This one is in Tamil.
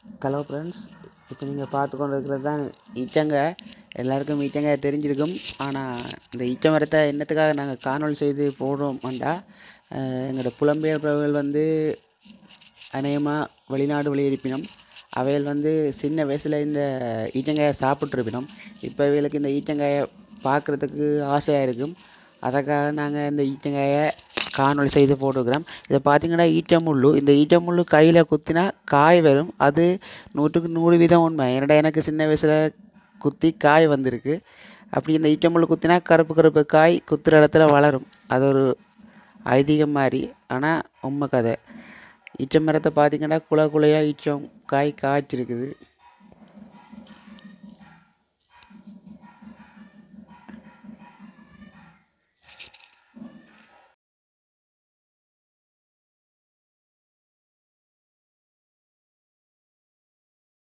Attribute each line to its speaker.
Speaker 1: ஹலோ ஃப்ரெண்ட்ஸ் இப்போ நீங்கள் பார்த்து கொண்டு இருக்கிறது தான் ஈச்சங்காய் எல்லாருக்கும் ஈச்சங்காய் தெரிஞ்சிருக்கும் ஆனால் இந்த ஈச்ச மரத்தை என்னத்துக்காக நாங்கள் காணொளி செய்து போடுறோம்டா எங்களோட புலம்பெயர் பிரபுகள் வந்து அநேகமாக வெளிநாடு வெளியிருப்பினம் அவைகள் வந்து சின்ன வயசில் இந்த ஈச்சங்காயை சாப்பிட்ருப்பினோம் இப்போ இவங்களுக்கு இந்த ஈச்சங்காயை பார்க்குறதுக்கு ஆசையாக இருக்கும் அதற்காக நாங்கள் இந்த ஈச்சங்காயை காணொளி செய்து போட்டுக்கிறோம் இதை பார்த்தீங்கன்னா ஈச்சமுள்ளு இந்த ஈச்சமுள்ளு கையில் குத்தினா காய் வரும் அது நூற்றுக்கு நூறு வீதம் உண்மை என்னடா எனக்கு சின்ன வயசில் குத்தி காய் வந்திருக்கு அப்படி இந்த ஈச்சமுள்ளு குத்தினா கருப்பு கருப்பு காய் குத்துற இடத்துல வளரும் அது ஒரு ஐதீகம் மாதிரி ஆனால் உண்மை கதை ஈச்ச மரத்தை பார்த்தீங்கன்னா குலை குலையாக ஈச்சம் காய் காய்ச்சிருக்குது